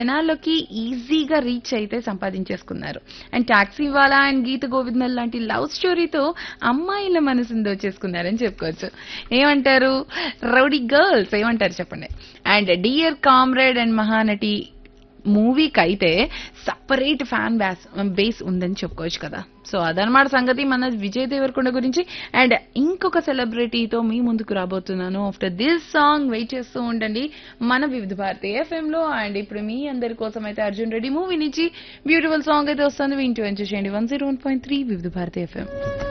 జనాల్లోకి ఈజీగా రీచ్ అయితే సంపాదించేసుకున్నారు and Taxiwaala and Geetha Govindam లాంటి లవ్ స్టోరీతో అమ్మాయిల మనసుని దోచేసుకున్నారని చెప్పుకోవచ్చు ఏమంటారు రౌడీ గర్ల్స్ ఏమంటారు చెప్పండి and dear comrade and Mahanati మూవీకి అయితే సపరేట్ ఫ్యాన్ బ్యాస్ బేస్ ఉందని చెప్పుకోవచ్చు కదా సో అదనమాట సంగతి మన విజయ్ దేవరకొండ గురించి అండ్ ఇంకొక సెలబ్రిటీతో మీ ముందుకు రాబోతున్నాను ఆఫ్టర్ దిస్ సాంగ్ వెయిట్ చేస్తూ ఉండండి మన వివిధ భారతి ఎఫ్ఎం లో అండ్ ఇప్పుడు మీ అందరి కోసం అయితే అర్జున్ రెడ్డి మూవీ నుంచి బ్యూటిఫుల్ సాంగ్ అయితే వస్తుంది వింటూ ఎంజాయ్ చేయండి one zero one point three Vividh Bharati FM